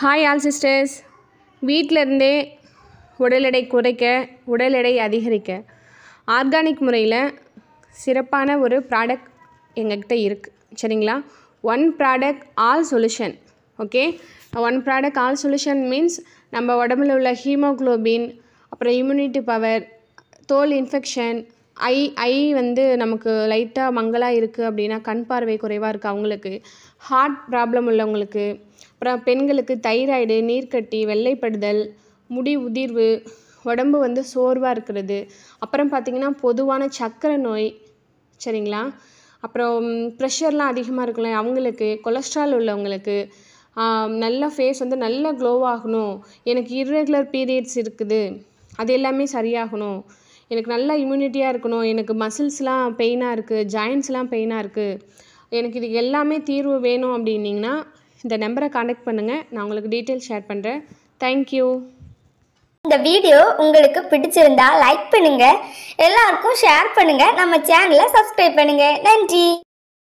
hi all sisters வீட்டில் இருந்தே உடல் எடை குறைக்க உடல் எடை அதிகரிக்க ஆர்கானிக் முறையில் சிறப்பான ஒரு ப்ராடக்ட் எங்ககிட்ட இருக்குது சரிங்களா one product all solution okay one product all solution means நம்ம உடம்புல உள்ள ஹீமோக்ளோபின் அப்புறம் இம்யூனிட்டி பவர் தோல் இன்ஃபெக்ஷன் ஐ ஐ வந்து நமக்கு லைட்டாக மங்கலாக இருக்குது அப்படின்னா கண் பார்வை குறைவாக இருக்குது அவங்களுக்கு ஹார்ட் ப்ராப்ளம் உள்ளவங்களுக்கு அப்புறம் பெண்களுக்கு தைராய்டு நீர்க்கட்டி வெள்ளைப்படுதல் முடி உதிர்வு உடம்பு வந்து சோர்வாக இருக்கிறது அப்புறம் பார்த்திங்கன்னா பொதுவான சர்க்கரை நோய் சரிங்களா அப்புறம் ப்ரெஷர்லாம் அதிகமாக இருக்குல்ல அவங்களுக்கு கொலஸ்ட்ரால் உள்ளவங்களுக்கு நல்ல ஃபேஸ் வந்து நல்ல க்ளோ ஆகணும் எனக்கு இர்ரெகுலர் பீரியட்ஸ் இருக்குது அது எல்லாமே சரியாகணும் எனக்கு நல்ல இம்யூனிட்டியாக இருக்கணும் எனக்கு மசில்ஸ்லாம் பெயினாக இருக்குது ஜாயின்ஸ்லாம் பெயினாக இருக்குது எனக்கு இது எல்லாமே தீர்வு வேணும் அப்படின்னிங்கன்னா இந்த நம்பரை காண்டாக்ட் பண்ணுங்கள் நான் உங்களுக்கு டீட்டெயில் ஷேர் பண்ணுறேன் தேங்க்யூ இந்த வீடியோ உங்களுக்கு பிடிச்சிருந்தா லைக் பண்ணுங்க எல்லாருக்கும் ஷேர் பண்ணுங்க நம்ம சேனலை சப்ஸ்கிரைப் பண்ணுங்க நன்றி